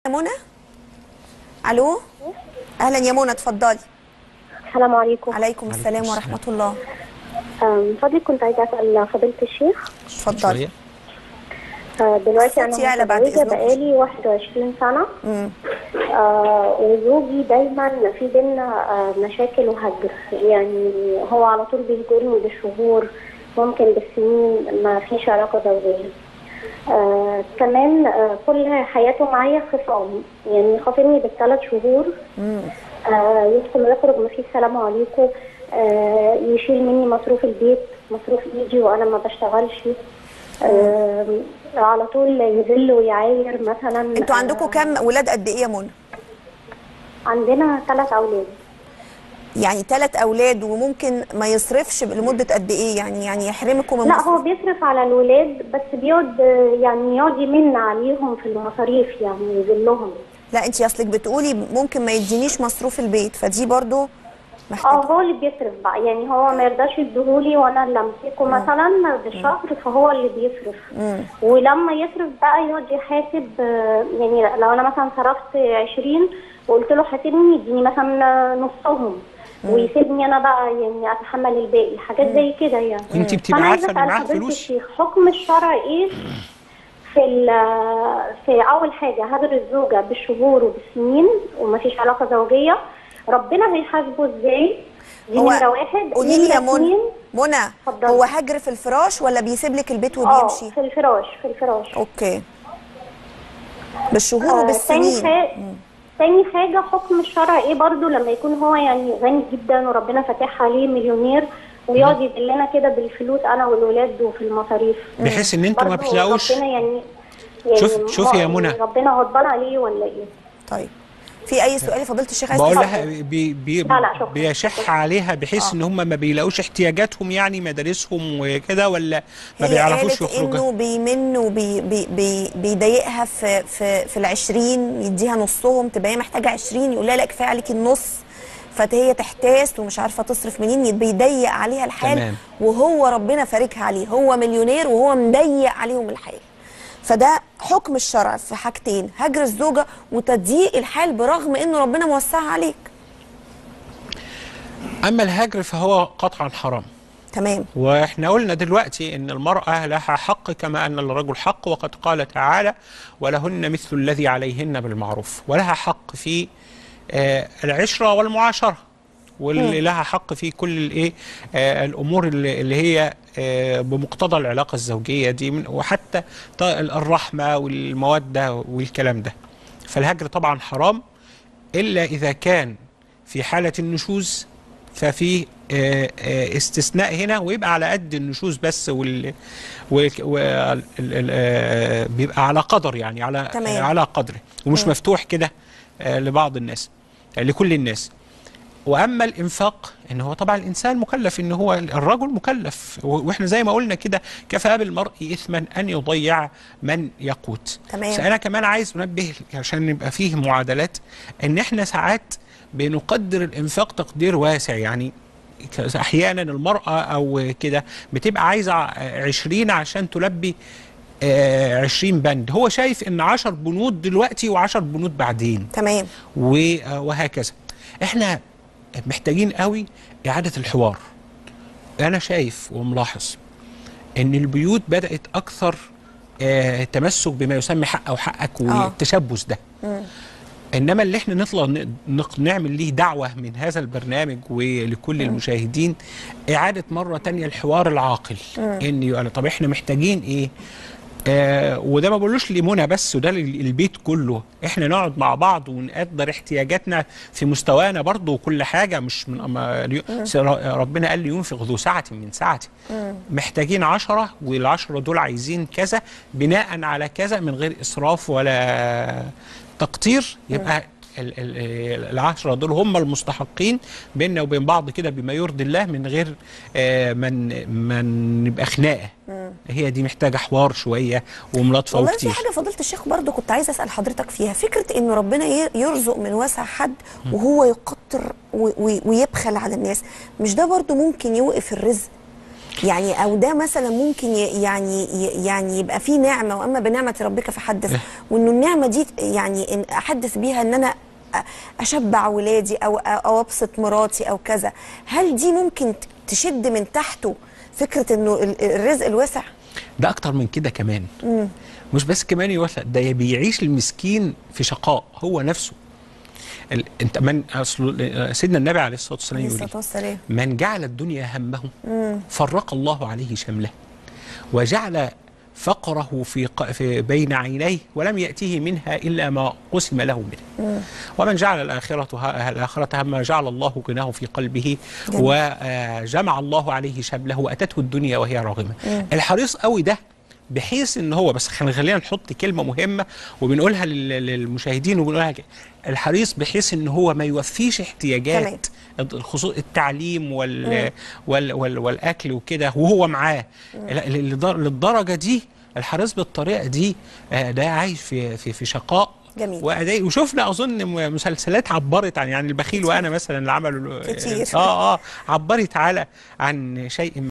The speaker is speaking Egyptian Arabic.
منى الو اهلا يا منى اتفضلي السلام عليكم عليكم السلام ورحمه الله من فضلك كنت عايزه اسال فضيله الشيخ اتفضلي آه، دلوقتي انا صوتي يعلى بعد متزوجه إذنك. بقالي 21 سنه امم آه وزوجي دايما في بينا آه مشاكل وهجر يعني هو على طول بيهجرني بالشهور ممكن بالسنين ما فيش علاقه زوجيه آه كمان آه كل حياته معايا خصام يعني خاصمني بالثلاث شهور آه يدخل ويخرج ما فيش سلام عليكم آه يشيل مني مصروف البيت مصروف ايدي وانا ما بشتغلش آه على طول يذل ويعاير مثلا انتوا عندكم كام ولاد قد ايه يا منى عندنا ثلاث اولاد يعني ثلاث اولاد وممكن ما يصرفش لمده قد ايه يعني يعني يحرمكم من لا مصروف- هو بيصرف على الولاد بس بيقعد آه، يعني يقعد يمن عليهم في المصاريف يعني يذلهم لا انت اصلك بتقولي ممكن ما يدينيش مصروف البيت فدي برضو اه محتاجه هو اللي بيصرف بقى يعني هو ما يرضاش يديهولي وانا اللي امسكه مثلا بالشهر فهو اللي بيصرف ولما يصرف بقى يقعد يحاسب آه، يعني لو انا مثلا صرفت 20 وقلت له حاسبني يديني مثلا نصهم ويسيبني انا بقى يعني اتحمل الباقي حاجات زي كده يعني انت بتبقي فأنا عايزة عارفه ان أسأل معاه فضيلة فلوس الشيخ حكم الشرع ايه في ال- في اول حاجه هدر الزوجه بالشهور وبالسنين ومفيش علاقه زوجيه ربنا هيحاسبه ازاي دي هو نمره واحد قولي لي يا نمرة منى اتنين، منى اتفضلي. هو هجر في الفراش ولا بيسيب لك البيت اه وبيمشي في الفراش في الفراش اوكي بالشهور آه، تاني وبالسنين حاجه تاني حاجه حكم الشرع ايه برضو لما يكون هو يعني غني جدا وربنا فاتح عليه مليونير ويقعد يدلنا كده بالفلوس انا والولاد وفي المصاريف بحيث ان انتوا ما برضو بتلاقوش ربنا يعني يعني شوف- شوفي يا ما- منى. ربنا غضبان عليه ولا ايه طيب في اي سؤال يا فضيله الشيخ عايز بقول تسأل؟ لها بي بي لا، لا، شكرا. بيشح عليها بحيث ان هم ما بيلاقوش احتياجاتهم يعني مدارسهم وكده ولا ما هي بيعرفوش قالت يخرجوا انه بيمن وبي بي بي بيضايقها في في في العشرين يديها نصهم تبقى هي محتاجه 20 يقول لها لا كفايه عليكي النص فهي تحتاس ومش عارفه تصرف منين بيضيق عليها الحال تمام. وهو ربنا فارجها عليه هو مليونير وهو مضيق عليهم الحال فده حكم الشرع في حاجتين هجر الزوجه وتضييق الحال برغم انه ربنا موسعها عليك اما الهجر فهو قطعا حرام تمام واحنا قلنا دلوقتي ان المرأة لها حق كما ان للرجل حق وقد قال تعالى ولهن مثل الذي عليهن بالمعروف ولها حق في آه، العشرة والمعاشرة واللي لها حق في كل الايه آه، الامور اللي اللي هي آه، بمقتضى العلاقة الزوجية دي من وحتى ط- الرحمة والمودة والكلام ده فالهجر طبعا حرام إلا إذا كان في حالة النشوز ففي آه، آه، استثناء هنا ويبقى على قد النشوز بس وال وال- وال- ال- آه، بيبقى على قدر يعني على تمام. آه، على قدره ومش مفتوح كده آه، لبعض الناس آه، لكل الناس واما الانفاق ان هو طبعا الانسان مكلف ان هو الرجل مكلف و- واحنا زي ما قلنا كده كفى بالمرء اثما ان يضيع من يقوت تمام. بس انا كمان عايز انبه عشان يبقى فيه معادلات ان احنا ساعات بنقدر الانفاق تقدير واسع يعني ك- احيانا المراه او كده بتبقى عايزه ع- 20 عشان تلبي آه، 20 بند هو شايف ان 10 بنود دلوقتي و10 بنود بعدين تمام و- وهكذا احنا محتاجين قوي اعاده الحوار انا شايف وملاحظ ان البيوت بدات اكثر آه تمسك بما يسمى حق او حقك آه. والتشبث ده انما اللي احنا نطلع ن- نق- نعمل ليه دعوه من هذا البرنامج ولكل المشاهدين اعاده مره تانية الحوار العاقل ان يقول طب احنا محتاجين ايه آه وده ما بقولوش لمنى بس وده لل- البيت كله احنا نقعد مع بعض ونقدر احتياجاتنا في مستوانا برضه وكل حاجه مش من أما س- ر- ربنا قال لي ينفق ذو سعه من سعته محتاجين عشرة والعشرة دول عايزين كذا بناء على كذا من غير اسراف ولا تقطير يبقى ال- ال- العشرة دول هم المستحقين بيننا وبين بعض كده بما يرضي الله من غير آه، من من نبقى خناقه هي دي محتاجه حوار شويه وملاطفه والله في وكتير حاجه فضيله الشيخ برضو كنت عايزه اسال حضرتك فيها فكره انه ربنا ي- يرزق من واسع حد وهو يقطر و- و- ويبخل على الناس مش ده برضو ممكن يوقف الرزق يعني او ده مثلا ممكن ي- يعني ي- يعني يبقى في نعمه واما بنعمه ربك فحدث وانه النعمه دي يعني إن احدث بيها ان انا أ- اشبع ولادي او او ابسط مراتي او كذا هل دي ممكن ت- تشد من تحته فكره انه ال- الرزق الواسع ده اكتر من كده كمان مش بس كمان يوسع ده بيعيش المسكين في شقاء هو نفسه ال... انت من اصل سيدنا النبي عليه الصلاه والسلام عليه يقول الصلاه إيه؟ والسلام من جعل الدنيا همه فرق الله عليه شمله وجعل فقره في, ق... في بين عينيه ولم يأتيه منها إلا ما قسم له منه ومن جعل الآخرة ه... الآخرة هم جعل الله غناه في قلبه جميل. وجمع الله عليه شمله وأتته الدنيا وهي راغمة الحريص قوي ده بحيث ان هو بس خلينا خلينا نحط كلمه مهمه وبنقولها لل- للمشاهدين وبنقولها ك- الحريص بحيث ان هو ما يوفيش احتياجات خصوص التعليم وال وال وال والاكل وكده وهو معاه لا، للدر- للدرجه دي الحريص بالطريقه دي آه، ده عايش في في في شقاء جميل. وأداء وشفنا اظن م- مسلسلات عبرت عن يعني البخيل وانا مثلا اللي عملوا كتير. اه اه عبرت على عن شيء